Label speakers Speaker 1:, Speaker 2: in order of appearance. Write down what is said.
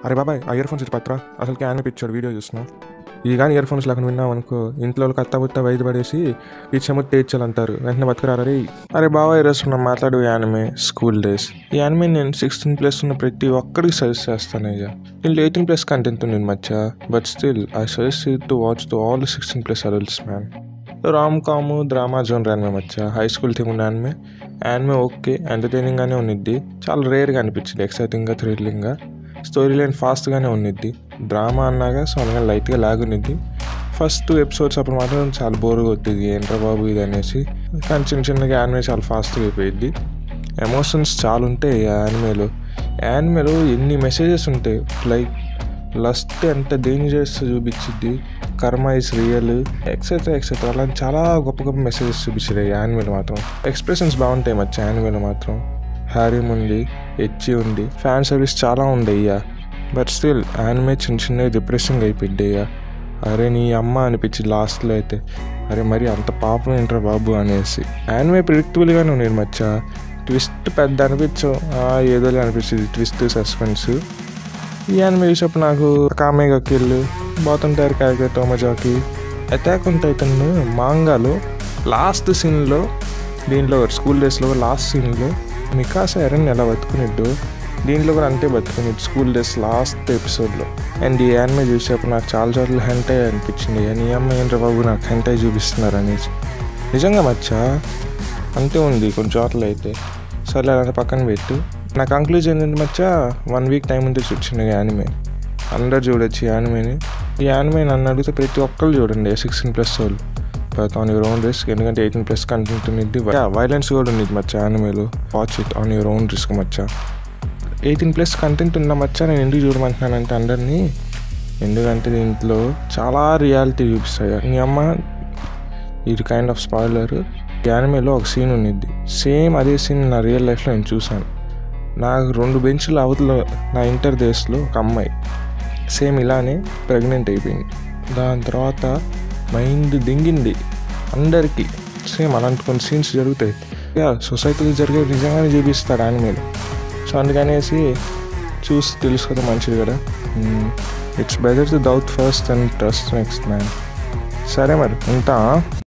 Speaker 1: అరే బాబాయ్ ఆ ఇయర్ ఫోన్స్ ఇటు పత్రా అసలుకి ఆయన పిచ్చాడు వీడియో చూస్తున్నాం ఇది కానీ ఇయర్ ఫోన్స్ లేకుండా విన్నాం అనుకో ఇంట్లో వాళ్ళకి అత్త బుత్త వైద్య పడేసి ఈ చెమట్ తేర్చాలంటారు వెంటనే బతకరారా రే అరే బాబా ఈరోజు మనం మాట్లాడు యానిమే స్కూల్ డేస్ ఈ యానిమే నేను సిక్స్టీన్ ప్లస్ ఉన్న ప్రతి ఒక్కడికి సజెస్ట్ చేస్తాను అయ్యా దీంట్లో ఎయిటీన్ ప్లస్ కంటెంట్ ఉంది మధ్య but still I suggest to watch to all sixteen plus adults man rom com drama genre anime మచ్చా హై స్కూల్ థీమ్ ఉన్న యానిమే యానిమే ఓకే ఎంటర్టైనింగ్గానే ఉన్నిద్ది చాలా రేర్గా అనిపించింది ఎక్సైటింగ్గా థ్రిల్లింగ్గా స్టోరీ లైన్ ఫాస్ట్గానే ఉన్నిద్ది డ్రామా అన్నాగా సో అనగా లైట్గా లాగ్ ఉన్నిద్ది ఫస్ట్ టూ ఎపిసోడ్స్ అప్పుడు మాత్రం చాలా బోర్గా వస్తుంది ఏంట్రా బాబు ఇది అనేసి కానీ చిన్న చిన్నగా యానిమే చాలా ఫాస్ట్గా అయిపోయింది ఎమోషన్స్ చాలా ఉంటాయి ఆ యానిమేలో యానిమేలో ఎన్ని మెసేజెస్ ఉంటాయి లైక్ లస్ట్ ఎంత డేంజరస్ చూపించింది కర్మ ఇస్ రియల్ ఎక్సెట్రా ఎక్సెట్రా అలాంటి చాలా గొప్ప గొప్ప మెసేజెస్ చూపించారు ఈ యానిమేలో మాత్రం ఎక్స్ప్రెషన్స్ బాగుంటాయి మచ్చ యానిమేలో మాత్రం హ్యారీమ్ ఉంది హెచ్చి ఉంది ఫ్యాన్ సర్వీస్ చాలా ఉంది అయ్యా బట్ స్టిల్ యానిమే చిన్న చిన్నగా డిప్రెసింగ్ అయిపోయింది అయ్యా అరే నీ అమ్మ అనిపించింది లాస్ట్లో అయితే అరే మరి అంత పాపం ఏంట్రా బాబు అనేసి యానిమే ప్రిడిక్టబుల్గానే ఉన్నాయి మచ్చ ట్విస్ట్ పెద్ద అనిపించు ఏదో అనిపించింది ట్విస్ట్ సస్పెన్స్ ఈ యానిమే చూసినప్పుడు నాకు Akame ga kill bottom tier character Tomozaki attack on Titan మాంగాలో లాస్ట్ సీన్లో దీంట్లో స్కూల్ డేస్లో లాస్ట్ సీన్లో మికాసా ఎరన్ ఎలా బతుకునిద్దు దీంట్లో కూడా అంతే బతుకునిద్దు స్కూల్ డేస్ లాస్ట్ ఎపిసోడ్లో అండ్ ఈ యానిమే చూసేప్పుడు నాకు చాలా చోట్ల హెంటై అనిపించింది నీ అమ్మ ఏంట్రా బాబు నాకు హెంటై చూపిస్తున్నారు అనేసి నిజంగా మచ్చా అంతే ఉంది కొన్ని చోట్ల అయితే సర్లే అలా పక్కన పెట్టు నా కంక్లూజన్ ఏంటంటే మచ్చా వన్ వీక్ టైం ఉంటే చూడండి యానిమే అందరు చూడొచ్చు ఈ యానిమేని ఈ యానిమే నన్ను అడిగితే ప్రతి ఒక్కరు చూడండి సిక్స్టీన్ ప్లస్ వాళ్ళు but on your own risk ఎందుకంటే ఎయిటీన్ ప్లస్ కంటెంట్ ఉంది వైలెన్స్ కూడా ఉంది మచ్చ యానిమేలో watch it on your own risk మచ్చ ఎయిటీన్ ప్లస్ కంటెంట్ ఉన్న మచ్చ నేను ఎందుకు చూడమంటున్నానంటే అందరినీ ఎందుకంటే దీంట్లో చాలా రియాలిటీ చూపిస్తాయి నీ అమ్మ ఇది కైండ్ ఆఫ్ స్పాయిలర్ యానిమేలో ఒక సీన్ ఉన్నిద్ది సేమ్ అదే సీన్ నా రియల్ లైఫ్లో నేను చూశాను నాకు రెండు బెంచ్ల అవతల నా ఇంటర్ డేస్లో ఒక అమ్మాయి సేమ్ ఇలానే ప్రెగ్నెంట్ అయిపోయింది దాని తర్వాత మైండ్ దింగింది అందరికీ సేమ్ అలాంటి కొన్ని సీన్స్ జరుగుతాయి యా సొసైటీలో జరిగే నిజంగానే చూపిస్తాడు యానిమేలో సో అందుకనేసి చూసి తెలుసుకోవడం మంచిది కదా it's better to doubt first and trust next man సరే మరి ఉంటా